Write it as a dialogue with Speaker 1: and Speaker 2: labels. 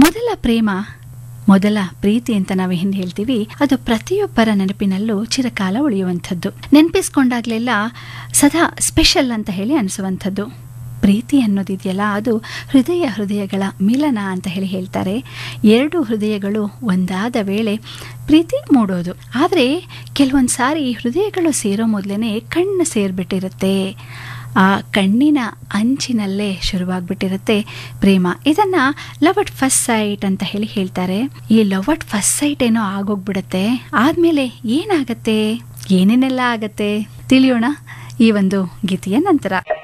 Speaker 1: ಮೊದಲ ಪ್ರೇಮ ಮೊದಲ ಪ್ರೀತಿ ಅಂತ ನಾವು ಏನು ಹೇಳ್ತೀವಿ ಅದು ಪ್ರತಿಯೊಬ್ಬರ ನೆನಪಿನಲ್ಲೂ ಚಿರಕಾಲ ಉಳಿಯುವಂಥದ್ದು ನೆನಪಿಸ್ಕೊಂಡಾಗ್ಲೆಲ್ಲ ಸದಾ ಸ್ಪೆಷಲ್ ಅಂತ ಹೇಳಿ ಅನಿಸುವಂಥದ್ದು ಪ್ರೀತಿ ಅನ್ನೋದಿದೆಯಲ್ಲ ಅದು ಹೃದಯ ಹೃದಯಗಳ ಮಿಲನ ಅಂತ ಹೇಳಿ ಹೇಳ್ತಾರೆ ಎರಡು ಹೃದಯಗಳು ಒಂದಾದ ವೇಳೆ ಪ್ರೀತಿ ಮೂಡೋದು ಆದರೆ ಕೆಲವೊಂದು ಸಾರಿ ಹೃದಯಗಳು ಸೇರೋ ಮೊದಲೇ ಕಣ್ಣು ಸೇರಿಬಿಟ್ಟಿರುತ್ತೆ ಆ ಕಣ್ಣಿನ ಅಂಚಿನಲ್ಲೇ ಶುರುವಾಗ್ಬಿಟ್ಟಿರುತ್ತೆ ಪ್ರೇಮ ಇದನ್ನ ಲವ್ ಅಟ್ ಫಸ್ಟ್ ಸೈಟ್ ಅಂತ ಹೇಳಿ ಹೇಳ್ತಾರೆ ಈ ಲವ್ ಅಟ್ ಫಸ್ಟ್ ಸೈಟ್ ಏನೋ ಆಗೋಗ್ಬಿಡತ್ತೆ ಆದ್ಮೇಲೆ ಏನಾಗತ್ತೆ ಏನೇನೆಲ್ಲ ಆಗತ್ತೆ ತಿಳಿಯೋಣ ಈ ಒಂದು ಗೀತೆಯ ನಂತರ